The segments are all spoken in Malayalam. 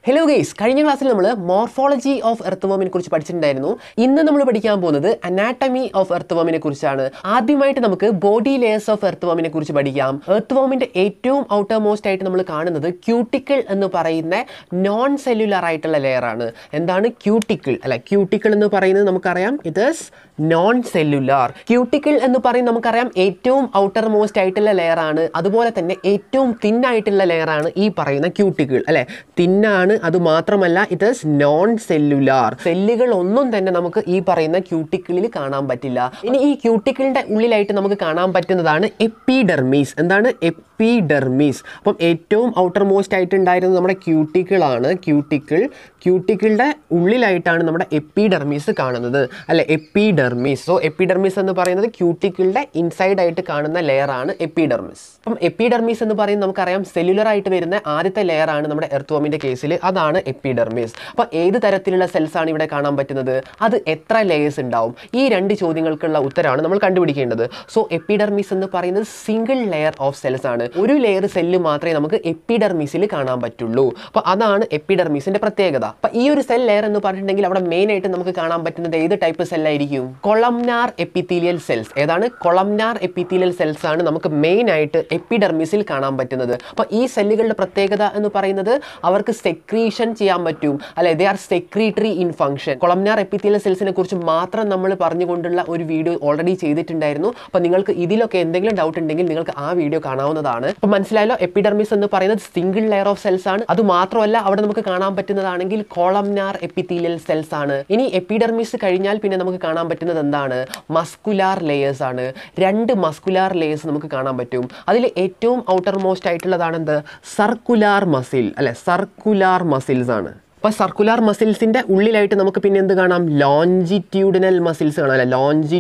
ഹലോ ഗെയ്സ് കഴിഞ്ഞ ക്ലാസ്സിൽ നമ്മൾ മോർഫോളജി ഓഫ് എർത്ത് വോമിനെ കുറിച്ച് പഠിച്ചിട്ടുണ്ടായിരുന്നു ഇന്ന് നമ്മൾ പഠിക്കാൻ പോകുന്നത് അനാട്ടമി ഓഫ് എർത്ത് വോമിനെ കുറിച്ചാണ് ആദ്യമായിട്ട് നമുക്ക് ബോഡി ലെയേഴ്സ് ഓഫ് എർത്ത് വോമിനെ കുറിച്ച് പഠിക്കാം എർത്ത് വോമിന്റെ ഏറ്റവും ഔട്ടർ മോസ്റ്റ് ആയിട്ട് നമ്മൾ കാണുന്നത് ക്യൂട്ടിക്കിൾ എന്ന് പറയുന്ന നോൺ സെല്ലുലാർ ആയിട്ടുള്ള ലെയർ ആണ് എന്താണ് ക്യൂട്ടിക്കിൾ അല്ല ക്യൂട്ടിക്കിൾ എന്ന് പറയുന്നത് നമുക്കറിയാം ഇത് നോൺ സെല്ലുലാർ ക്യൂട്ടിക്കിൾ എന്ന് പറയുന്നത് നമുക്കറിയാം ഏറ്റവും ഔട്ടർ മോസ്റ്റ് ആയിട്ടുള്ള ലെയർ ആണ് അതുപോലെ തന്നെ ഏറ്റവും തിൻ ആയിട്ടുള്ള ലെയർ ആണ് ഈ പറയുന്ന ക്യൂട്ടിക്കിൾ അല്ലെ തിന്നാണ് അത് മാത്രമല്ല ഇത് നോൺ സെല്ലുലാർ സെല്ലുകൾ ഒന്നും തന്നെ നമുക്ക് ഈ പറയുന്ന ക്യൂട്ടിക്കിളിൽ കാണാൻ പറ്റില്ല ഇനി ഈ ക്യൂട്ടിക്കിളിന്റെ ഉള്ളിലായിട്ട് നമുക്ക് കാണാൻ പറ്റുന്നതാണ് എപ്പിഡെർമീസ് എന്താണ് എപ്പിഡെർമീസ് അപ്പം ഏറ്റവും ഔട്ടർ മോസ്റ്റ് ആയിട്ടുണ്ടായിരുന്നത് നമ്മുടെ ക്യൂട്ടിക്കിൾ ആണ് ക്യൂട്ടിക്കിൾ ക്യൂട്ടിക്കിളിന്റെ ഉള്ളിലായിട്ടാണ് നമ്മുടെ എപ്പിഡെർമീസ് കാണുന്നത് അല്ലെ എപ്പിഡെർമീസ് സോ എപ്പിഡെർമീസ് എന്ന് പറയുന്നത് ക്യൂട്ടിക്കിളിന്റെ ഇൻസൈഡ് ആയിട്ട് കാണുന്ന ലെയർ ആണ് എപ്പിഡെർമിസ് അപ്പം എപ്പിഡെർമീസ് എന്ന് പറയുന്നത് നമുക്കറിയാം സെല്ലുലർ ആയിട്ട് വരുന്ന ആദ്യത്തെ ലെയർ ആണ് നമ്മുടെ എർത്തോമിന്റെ കേസിൽ അതാണ് എപ്പിഡെർമിസ് അപ്പോൾ ഏത് തരത്തിലുള്ള സെൽസ് ആണ് ഇവിടെ കാണാൻ പറ്റുന്നത് അത് എത്ര ലെയേഴ്സ് ഉണ്ടാവും ഈ രണ്ട് ചോദ്യങ്ങൾക്കുള്ള ഉത്തരമാണ് നമ്മൾ കണ്ടുപിടിക്കേണ്ടത് സോ എപ്പിഡെർമിസ് എന്ന് പറയുന്നത് സിംഗിൾ ലെയർ ഓഫ് സെൽസ് ആണ് ഒരു ലെയർ സെല്ല് മാത്രമേ നമുക്ക് എപ്പിഡെർമിസിൽ കാണാൻ പറ്റുള്ളൂ അപ്പോൾ അതാണ് എപ്പിഡെർമിസിന്റെ പ്രത്യേകത അപ്പോൾ ഈ ഒരു സെൽ ലെയർ എന്ന് പറഞ്ഞിട്ടുണ്ടെങ്കിൽ അവിടെ മെയിൻ ആയിട്ട് നമുക്ക് കാണാൻ പറ്റുന്നത് ഏത് ടൈപ്പ് സെല്ലായിരിക്കും കൊളംനാർ എപ്പിത്തീലിയൽ സെൽസ് ഏതാണ് കൊളംനാർ എപ്പിത്തീലിയൽ സെൽസ് ആണ് നമുക്ക് മെയിൻ ആയിട്ട് എപ്പിഡെർമിസിൽ കാണാൻ പറ്റുന്നത് അപ്പോൾ ഈ സെല്ലുകളുടെ പ്രത്യേകത എന്ന് പറയുന്നത് അവർക്ക് സെക്രീഷൻ ചെയ്യാൻ പറ്റും അല്ലെ they are secretory in function columnar epithelial സെൽസിനെ കുറിച്ച് മാത്രം നമ്മൾ പറഞ്ഞുകൊണ്ടുള്ള ഒരു വീഡിയോ ഓൾറെഡി ചെയ്തിട്ടുണ്ടായിരുന്നു അപ്പോൾ നിങ്ങൾക്ക് ഇതിലൊക്കെ എന്തെങ്കിലും ഡൗട്ട് ഉണ്ടെങ്കിൽ നിങ്ങൾക്ക് ആ വീഡിയോ കാണാവുന്നതാണ് അപ്പോൾ മനസ്സിലായല്ലോ എപ്പിഡെർമിസ് എന്ന് പറയുന്നത് സിംഗിൾ ലെയർ ഓഫ് സെൽസ് ആണ് അത് മാത്രമല്ല അവിടെ നമുക്ക് കാണാൻ പറ്റുന്നതാണെങ്കിൽ കോളംനാർ എപ്പിത്തീലിയൽ സെൽസ് ആണ് ഇനി എപ്പിഡെർമിസ് കഴിഞ്ഞാൽ പിന്നെ നമുക്ക് കാണാൻ പറ്റുന്നത് എന്താണ് മസ്കുലാർ ലെയേഴ്സ് ആണ് രണ്ട് മസ്കുലാർ ലെയേഴ്സ് നമുക്ക് കാണാൻ പറ്റും അതിൽ ഏറ്റവും ഔട്ടർ മോസ്റ്റ് ആയിട്ടുള്ളതാണ് എന്ത് സർക്കുലാർ മസിൽ അല്ലെ സർക്കുലാർ മസിൽസ് ആണ് അപ്പോൾ സർക്കുലാർ മസിൽസിൻ്റെ ഉള്ളിലായിട്ട് നമുക്ക് പിന്നെ എന്ത് കാണാം ലോഞ്ചിറ്റ്യൂഡിനൽ മസിൽസ് കാണാം അല്ലെ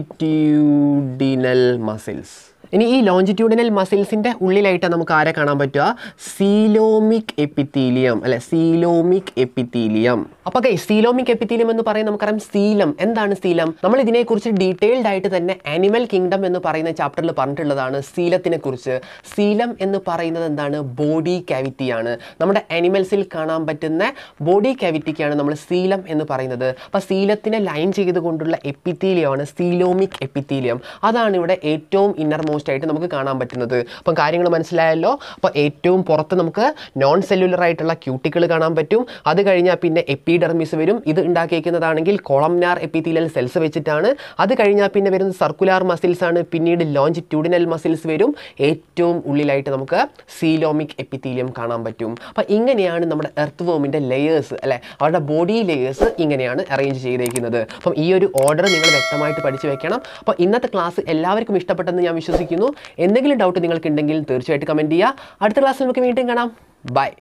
ലോഞ്ചിറ്റ്യൂഡിനൽ മസിൽസ് ഇനി ഈ ലോഞ്ചിറ്റ്യൂഡിനൽ മസിൽസിൻ്റെ ഉള്ളിലായിട്ട് നമുക്ക് ആരെ കാണാൻ പറ്റുക സീലോമിക് എപ്പിത്തീലിയം അല്ലെ സീലോമിക് എപ്പിത്തീലിയം അപ്പോൾ കൈ സീലോമിക് എപ്പിത്തീലിയം എന്ന് പറയുന്നത് നമുക്കറിയാം സീലം എന്താണ് സീലം നമ്മൾ ഇതിനെക്കുറിച്ച് ഡീറ്റെയിൽഡ് ആയിട്ട് തന്നെ ആനിമൽ കിങ്ഡം എന്ന് പറയുന്ന ചാപ്റ്ററിൽ പറഞ്ഞിട്ടുള്ളതാണ് സീലത്തിനെ കുറിച്ച് സീലം എന്ന് പറയുന്നത് എന്താണ് ബോഡി ക്യാവിറ്റിയാണ് നമ്മുടെ ആനിമൽസിൽ കാണാൻ പറ്റുന്ന ബോഡി ക്യാവിറ്റിക്കാണ് നമ്മൾ സീലം എന്ന് പറയുന്നത് അപ്പോൾ സീലത്തിനെ ലൈൻ ചെയ്തുകൊണ്ടുള്ള എപ്പിത്തീലിയമാണ് സീലോമിക് എപ്പിത്തീലിയം അതാണ് ഇവിടെ ഏറ്റവും ഇന്നർ മോസ്റ്റ് ആയിട്ട് നമുക്ക് കാണാൻ പറ്റുന്നത് അപ്പം കാര്യങ്ങൾ മനസ്സിലായല്ലോ അപ്പോൾ ഏറ്റവും പുറത്ത് നമുക്ക് നോൺ സെല്ലുലർ ആയിട്ടുള്ള ക്യൂട്ടിക്കിൾ കാണാൻ പറ്റും അത് കഴിഞ്ഞാൽ പിന്നെ എപ്പിഡെർമിസ് വരും ഇത് ഉണ്ടാക്കിയിരിക്കുന്നതാണെങ്കിൽ കോളംനാർ എപ്പിത്തീലിയൽ സെൽസ് വെച്ചിട്ടാണ് അത് കഴിഞ്ഞാൽ പിന്നെ വരുന്നത് സർക്കുലാർ മസിൽസ് ആണ് പിന്നീട് ലോഞ്ചിറ്റ്യൂഡിനൽ മസിൽസ് വരും ഏറ്റവും ഉള്ളിലായിട്ട് നമുക്ക് സീലോമിക് എപ്പിത്തീലിയം കാണാൻ പറ്റും അപ്പം ഇങ്ങനെയാണ് നമ്മുടെ എർത്ത് വോമിൻ്റെ ലെയേഴ്സ് അല്ലെ അവരുടെ ബോഡി ലെയേഴ്സ് ഇങ്ങനെയാണ് അറേഞ്ച് ചെയ്തേക്കുന്നത് അപ്പം ഈ ഒരു ഓർഡർ നിങ്ങൾ വ്യക്തമായിട്ട് പഠിച്ചു വെക്കണം അപ്പോൾ ഇന്നത്തെ ക്ലാസ് എല്ലാവർക്കും ഇഷ്ടപ്പെട്ടെന്ന് ഞാൻ വിശ്വസിക്കുന്നു എന്തെങ്കിലും ഡൗട്ട് നിങ്ങൾക്കുണ്ടെങ്കിൽ തീർച്ചയായിട്ടും കമൻറ്റ് ചെയ്യുക അടുത്ത ക്ലാസ്സിൽ നമുക്ക് വീണ്ടും കാണാം ബൈ